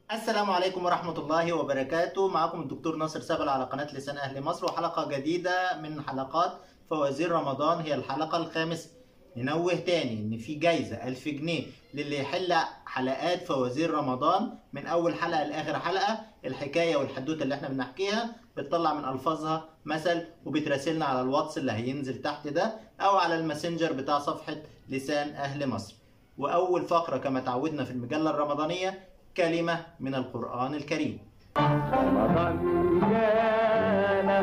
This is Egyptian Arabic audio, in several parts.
السلام عليكم ورحمة الله وبركاته معكم الدكتور ناصر سابل على قناة لسان أهل مصر وحلقة جديدة من حلقات فوازير رمضان هي الحلقة الخامسة ننوه تاني إن في جايزة ألف جنيه للي يحل حلقات فوازير رمضان من أول حلقة لآخر حلقة الحكاية والحدوتة اللي احنا بنحكيها بتطلع من ألفاظها مثل وبتراسلنا على الواتس اللي هينزل تحت ده أو على الماسنجر بتاع صفحة لسان أهل مصر وأول فقرة كما تعودنا في المجلة الرمضانية كلمة من القرآن الكريم رمضان جانا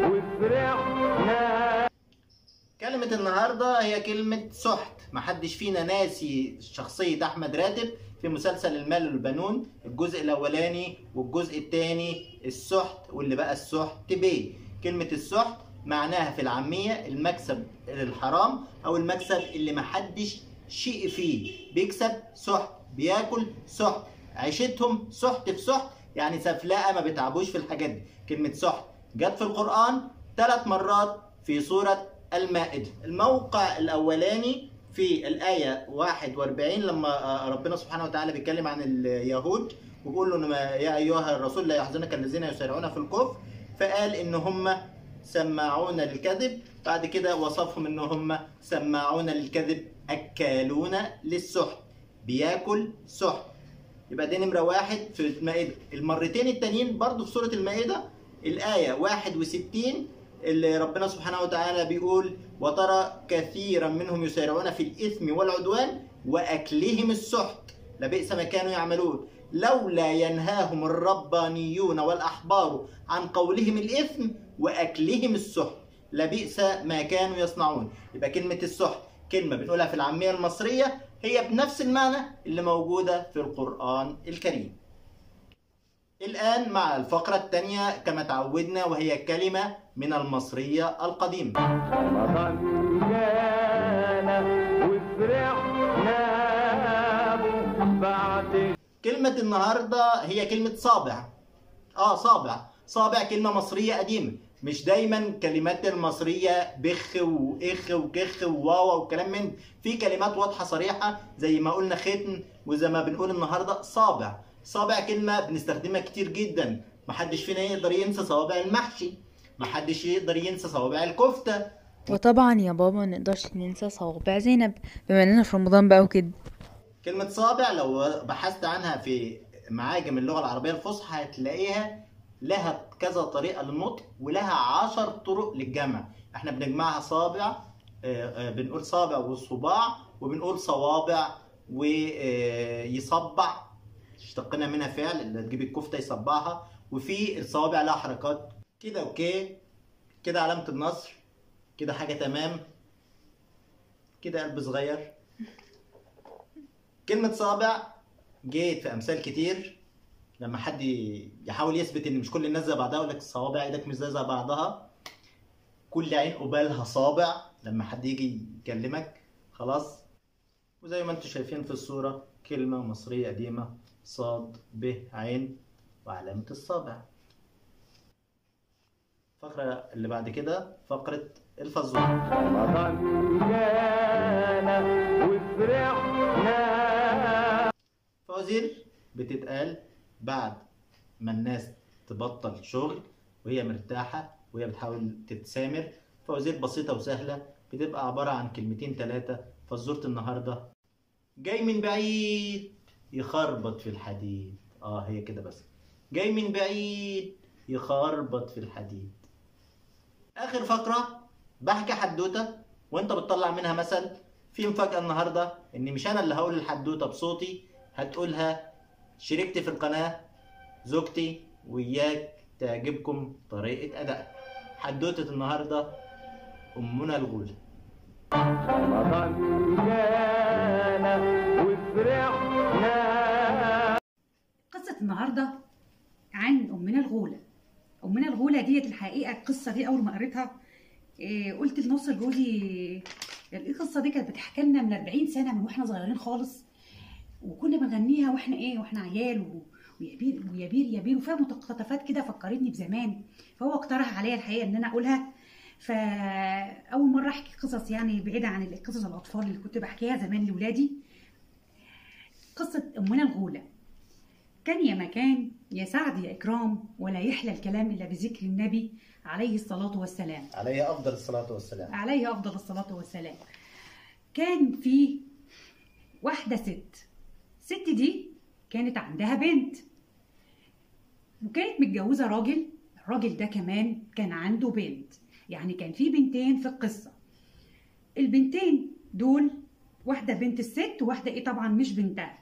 وفرحنا كلمة النهاردة هي كلمة سحت محدش فينا ناسي شخصية أحمد راتب في مسلسل المال والبنون الجزء الأولاني والجزء الثاني السحت واللي بقى السحت بيه كلمة السحت معناها في العامية المكسب الحرام أو المكسب اللي محدش شيء فيه بيكسب سحت بياكل سحت عيشتهم سحت في سحت يعني سفلقة ما بيتعبوش في الحاجات دي كلمة سحت جت في القرآن ثلاث مرات في سورة المائدة الموقع الأولاني في الآية 41 لما ربنا سبحانه وتعالى بيتكلم عن اليهود وبيقول له إن ما- يا أيها الرسول لا يحزنك الذين يسارعون في الكفر فقال إن هم سماعون للكذب بعد كده وصفهم إن هم سماعون للكذب أكالون للسحت بياكل سحت يبقى دي نمرة واحد في المائدة المرتين التانيين برضو في سورة المائدة الآية 61 اللي ربنا سبحانه وتعالى بيقول وترى كثيرا منهم يسارعون في الإثم والعدوان وأكلهم السحت لبئس ما كانوا يعملون لولا ينهاهم الربانيون والأحبار عن قولهم الإثم وأكلهم السحت لبئس ما كانوا يصنعون يبقى كلمة السحت كلمة بنقولها في العامية المصرية هي بنفس المعنى اللي موجودة في القرآن الكريم الآن مع الفقرة الثانية كما تعودنا وهي كلمة من المصرية القديمة رمضان جانا وفرحنا بعد كلمة النهاردة هي كلمة صابع اه صابع صابع كلمة مصرية قديمة مش دايما كلمات المصرية بخ واخ وكخ وواوا والكلام من في كلمات واضحة صريحة زي ما قلنا ختن وزي ما بنقول النهاردة صابع صابع كلمة بنستخدمها كتير جدا محدش فينا يقدر ينسى صوابع المحشي محدش يقدر ينسى صوابع الكفتة وطبعا يا بابا ما نقدرش ننسى صوابع زينب بما اننا في رمضان بقى وكده كلمة صابع لو بحثت عنها في معاجم اللغة العربية الفصحى هتلاقيها لها كذا طريقة للنطق ولها عشر طرق للجمع احنا بنجمعها صابع آه، آه، بنقول صابع وصباع وبنقول صوابع ويصبع اشتقنا منها فعل اللي تجيب الكفتة يصبعها وفي الصوابع لها حركات كده اوكي كده علامة النصر كده حاجة تمام كده قلب صغير كلمة صابع جيت في أمثال كتير لما حد يحاول يثبت إن مش كل الناس زي بعضها يقول لك صوابع إيدك مش زي زي بعضها كل عين قبالها صابع لما حد يجي يكلمك خلاص وزي ما انتم شايفين في الصورة كلمة مصرية قديمة صاد ب عين وعلامة الصابع الفقرة اللي بعد كده فقرة الفزورة رمضان جانا وفرحنا فوازير بتتقال بعد ما الناس تبطل شغل وهي مرتاحة وهي بتحاول تتسامر فوازير بسيطة وسهلة بتبقى عبارة عن كلمتين ثلاثة فزورة النهاردة جاي من بعيد يخربط في الحديد اه هي كده بس جاي من بعيد يخربط في الحديد اخر فقرة بحكي حدوتة وانت بتطلع منها مثل في مفاجأة النهاردة ان مش انا اللي هقول الحدوتة بصوتي هتقولها شريكتي في القناة زوجتي وإياك تعجبكم طريقة أدائها حدوتة النهاردة أمنا الغولة رمضان جانا وفرحنا قصة النهاردة عن أمنا الغولة أمنا الغولة ديت الحقيقة القصة دي أول ما قريتها إيه، قلت لناصر جوزي القصة دي كانت بتحكي لنا من 40 سنة من واحنا صغيرين خالص وكنا بنغنيها واحنا ايه واحنا عيال و... ويا بير ويا بير يا بير وفيها مقتطفات كده فكرتني بزمان فهو اقترح عليا الحقيقة ان انا اقولها فاول مرة احكي قصص يعني بعيدة عن قصص الاطفال اللي كنت بحكيها زمان لاولادي قصة امنا الغولة كان يا مكان يا سعد يا إكرام ولا يحلى الكلام إلا بذكر النبي عليه الصلاة والسلام عليه افضل الصلاه والسلام عليه أفضل الصلاة والسلام كان في واحدة ست الست دي كانت عندها بنت وكانت متجوزة راجل الراجل ده كمان كان عنده بنت يعني كان في بنتين في القصة البنتين دول واحدة بنت الست وواحدة ايه طبعا مش بنتها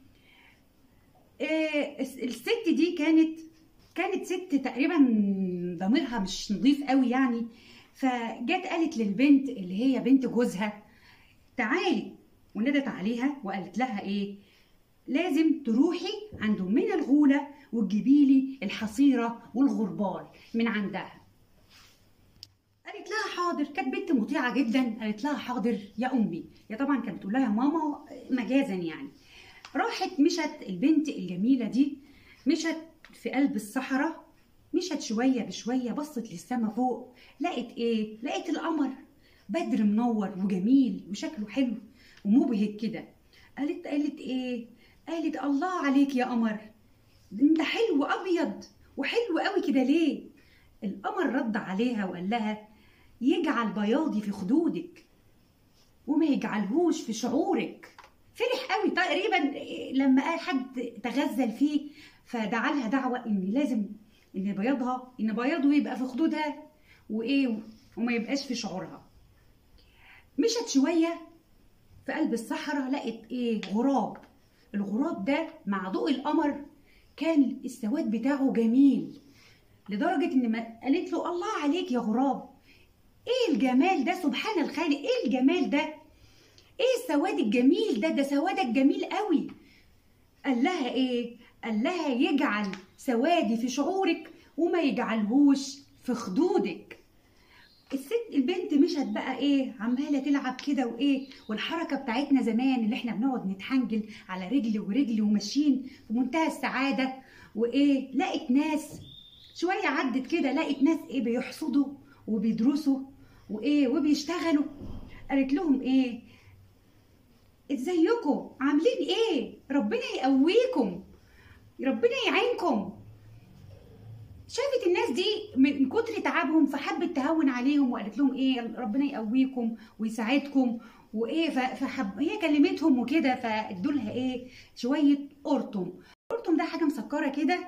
إيه الس- الست دي كانت كانت ست تقريبا ضميرها مش نظيف قوي يعني فجت قالت للبنت اللي هي بنت جوزها تعالي وندت عليها وقالت لها ايه لازم تروحي عند امنا الغوله وتجيبي لي الحصيره والغربال من عندها قالت لها حاضر كانت بنت مطيعه جدا قالت لها حاضر يا امي يا طبعا كانت بتقول لها يا ماما مجازا يعني راحت مشت البنت الجميله دي مشت في قلب الصحراء مشت شويه بشويه بصت للسما فوق لقت ايه لقت القمر بدر منور وجميل وشكله حلو ومبهج كده قالت قالت ايه قالت الله عليك يا قمر انت حلو ابيض وحلو قوي كده ليه القمر رد عليها وقال لها يجعل بياضي في خدودك وما يجعلهوش في شعورك فرح قوي تقريبا إيه، لما قال حد تغزل فيه فدعا لها دعوه ان لازم ان بياضها ان بياضه يبقى في خدودها وايه وما يبقاش في شعورها مشت شويه في قلب الصحراء لقت ايه غراب الغراب ده مع ضوء القمر كان السواد بتاعه جميل لدرجة ان ما قالت له الله عليك يا غراب ايه الجمال ده سبحان الخالق ايه الجمال ده ايه السواد الجميل ده ده سوادك جميل قوي قال لها ايه قال لها يجعل سوادي في شعورك وما يجعلهوش في خدودك الست البنت مشت بقى ايه عماله تلعب كده وايه والحركه بتاعتنا زمان اللي احنا بنقعد نتحنجل على رجل ورجل وماشيين في منتهى السعاده وايه لقت ناس شويه عدت كده لقت ناس ايه بيحصدوا وبيدرسوا وايه وبيشتغلوا قالت لهم ايه ازيكم عاملين ايه ربنا يقويكم ربنا يعينكم شافت الناس دي من كتر تعبهم فحبت تهون عليهم وقالت لهم ايه ربنا يقويكم ويساعدكم وايه ف- فحب هي كلمتهم وكده فادوا لها ايه شويه قرطم القرطم ده حاجه مسكره كده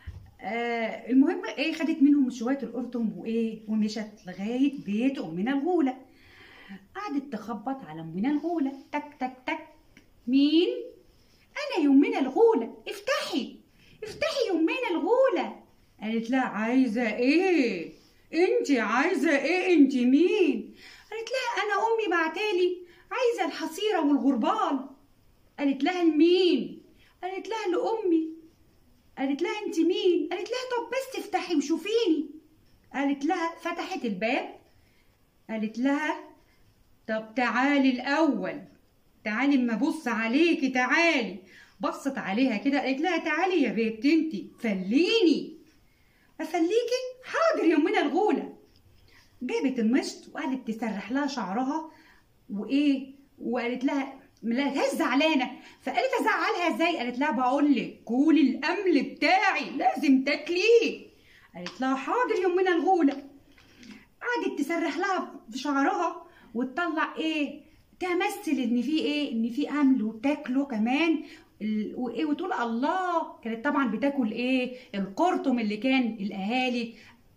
آه المهم ايه خدت منهم شويه القرطم وايه ومشت لغايه بيت امنا الغوله قعدت تخبط على امنا الغوله تك تك تك مين انا يا امنا الغوله افتحي افتحي يا امنا الغوله قالت لها عايزه ايه انت عايزه ايه انت مين قالت لها انا امي بعتالي عايزه الحصيره والغربال قالت لها لمين قالت لها لامي قالت لها انت مين قالت لها طب بس تفتحي وشوفيني قالت لها فتحت الباب قالت لها طب تعالي الاول تعالي اما ابص عليكي تعالي بصت عليها كده قالت لها تعالي يا بنت انتي فليني افليكي حاضر يا امنا الغوله جابت المشط وقعدت تسرح لها شعرها وايه وقالت لها لقيتها زعلانه فقالت ازعلها ازاي قالت لها بقول لك كولي الامل بتاعي لازم تاكليه قالت لها حاضر يا امنا الغوله قعدت تسرح لها في شعرها وتطلع ايه تمثل ان في ايه ان في امل وتاكله كمان ال- وايه وتقول الله كانت طبعا بتاكل ايه القرطم اللي كان الاهالي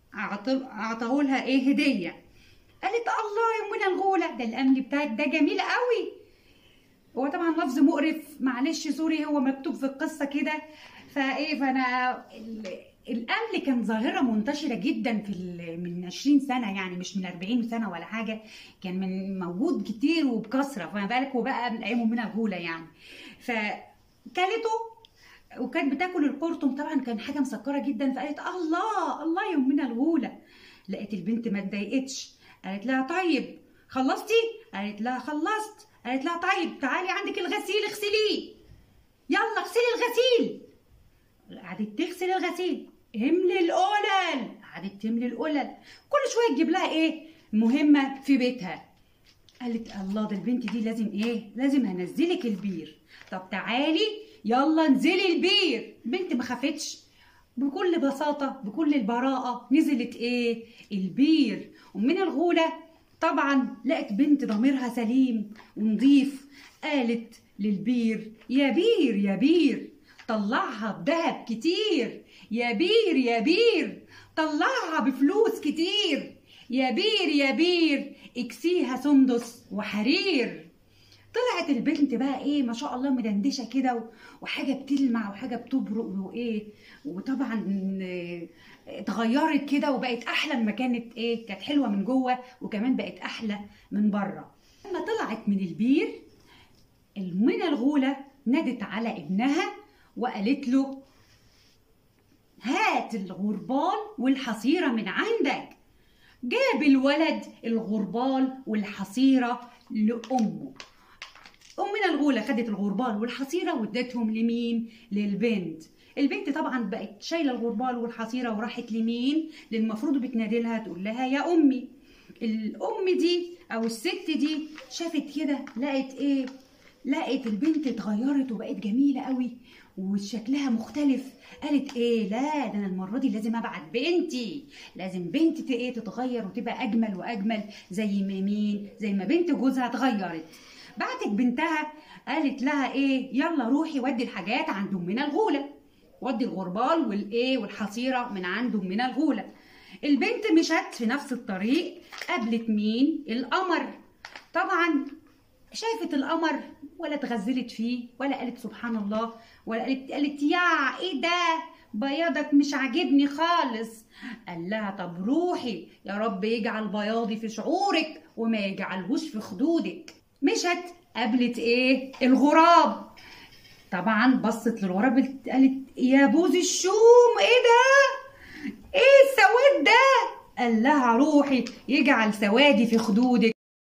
اعطاه لها ايه هديه قالت الله يا منى الغوله ده الامل بتاعك ده جميل قوي هو طبعا لفظ مقرف معلش سوري هو مكتوب في القصه كده فايه فانا ال- الامل كان ظاهره منتشره جدا في ال- من 20 سنه يعني مش من 40 سنه ولا حاجه كان من موجود كتير وبكثره فما بالك وبقى من ايام منى الغوله يعني فكلته وكانت بتاكل القرطم طبعا كان حاجه مسكره جدا فقالت الله الله يا امنا الغوله لقيت البنت ما اتضايقتش قالت لها طيب خلصتي قالت لها خلصت قالت لها طيب تعالي عندك الغسيل اغسليه يلا اغسلي الغسيل قعدت تغسل الغسيل املي القلل قعدت تملي القلل كل شويه تجيب لها ايه مهمه في بيتها قالت الله ده البنت دي لازم ايه لازم هنزلك البير طب تعالي يلا انزلي البير بنت ما خافتش بكل بساطة بكل البراءة نزلت ايه البير ومن الغولة طبعا لقت بنت ضميرها سليم ونضيف قالت للبير يا بير يا بير طلعها بذهب كتير يا بير يا بير طلعها بفلوس كتير يا بير يا بير اكسيها سندس وحرير طلعت البنت بقى ايه ما شاء الله مدندشه كده و- وحاجه بتلمع وحاجه بتبرق وايه وطبعا آه، اتغيرت كده وبقت احلى ما كانت ايه كانت حلوه من جوه وكمان بقت احلى من بره لما طلعت من البير المنى الغوله نادت على ابنها وقالت له هات الغربال والحصيره من عندك جاب الولد الغربال والحصيره لامه أمنا الغولة خدت الغربال والحصيرة وادتهم لمين؟ للبنت البنت طبعا بقت شايلة الغربال والحصيرة وراحت لمين؟ للمفروض بتنادي لها تقول لها يا أمي الأم دي أو الست دي شافت كده لقت إيه؟ لقت البنت اتغيرت وبقت جميلة قوي وشكلها مختلف قالت ايه لا ده انا المره دي لازم ابعت بنتي لازم بنتي ت- ايه تتغير وتبقى اجمل واجمل زي ما مين زي ما بنت جوزها اتغيرت بعتت بنتها قالت لها ايه يلا روحي ودي الحاجات عند امنا الغوله ودي الغربال والايه والحصيره من عند امنا الغوله البنت مشت في نفس الطريق قابلت مين القمر طبعا شافت القمر ولا اتغزلت فيه ولا قالت سبحان الله ولا قالت قالت يا ايه ده بياضك مش عاجبني خالص قال لها طب روحي يا رب يجعل بياضي في شعورك وما يجعلهوش في خدودك مشت قابلت ايه الغراب طبعا بصت للغراب قالت يا بوز الشوم ايه ده ايه السواد ده قال لها روحي يجعل سوادي في خدودك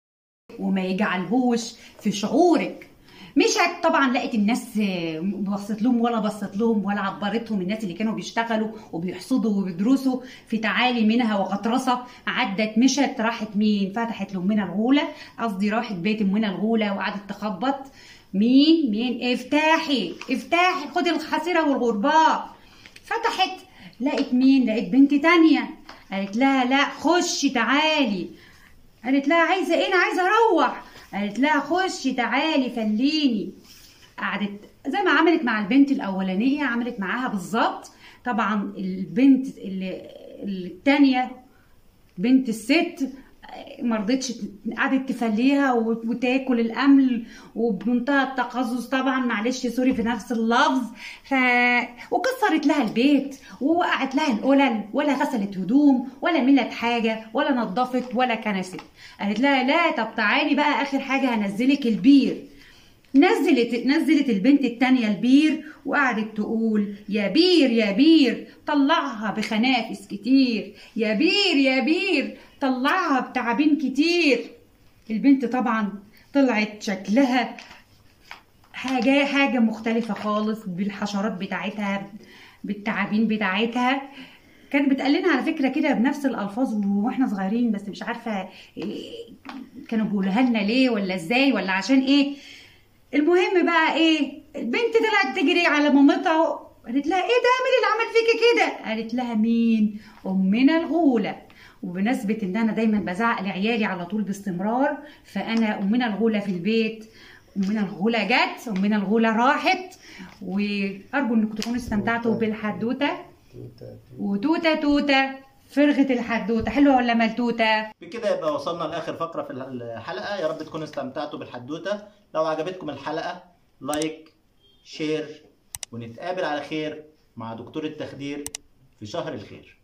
وما يجعلهوش في شعورك مشت طبعا لقت الناس آه، بصت لهم ولا بصت لهم ولا عبرتهم الناس اللي كانوا بيشتغلوا وبيحصدوا وبيدرسوا في تعالي منها وغطرسه عدت مشت راحت مين فتحت لامنا الغوله قصدي راحت بيت امنا الغوله وقعدت تخبط مين مين افتحي افتحي خدي الحصيره والغربال فتحت لقت مين لقت بنت تانية قالت لها لا خشي تعالي قالت لها عايزه ايه انا عايزه اروح قالت لها خشي تعالي فليني قعدت زي ما عملت مع البنت الاولانيه عملت معاها بالظبط طبعا البنت اللي التانية بنت الست مرضتش قعدت تفليها وت- وتاكل الامل وبمنتهى التقزز طبعا معلش سوري في نفس اللفظ ف وكسرت لها البيت ووقعت لها القلل ولا غسلت هدوم ولا ملت حاجه ولا نظفت ولا كنست قالت لها لا طب تعالي بقى اخر حاجه هنزلك البير نزلت نزلت البنت التانية البير وقعدت تقول يا بير يا بير طلعها بخنافس كتير يا بير يا بير طلعها بتعابين كتير البنت طبعا طلعت شكلها حاجة حاجة مختلفة خالص بالحشرات بتاعتها بالتعابين بتاعتها كانت بتقلنا على فكرة كده بنفس الألفاظ واحنا صغيرين بس مش عارفة إيه كانوا بيقولوها لنا ليه ولا ازاي ولا عشان ايه المهم بقى ايه البنت طلعت تجري على مامتها قالت لها ايه ده مين اللي عمل فيكي كده قالت لها مين امنا الغوله وبمناسبة ان انا دايما بزعق لعيالي على طول باستمرار فانا امنا الغوله في البيت امنا الغوله جت امنا الغوله راحت وارجو انكم تكونوا استمتعتوا بالحدوته وتوته توته فرغة الحدوته حلوه ولا ملتوته بكده يبقى وصلنا لاخر فقره في الحلقه يا رب تكونوا استمتعتوا بالحدوته لو عجبتكم الحلقه لايك شير ونتقابل على خير مع دكتور التخدير في شهر الخير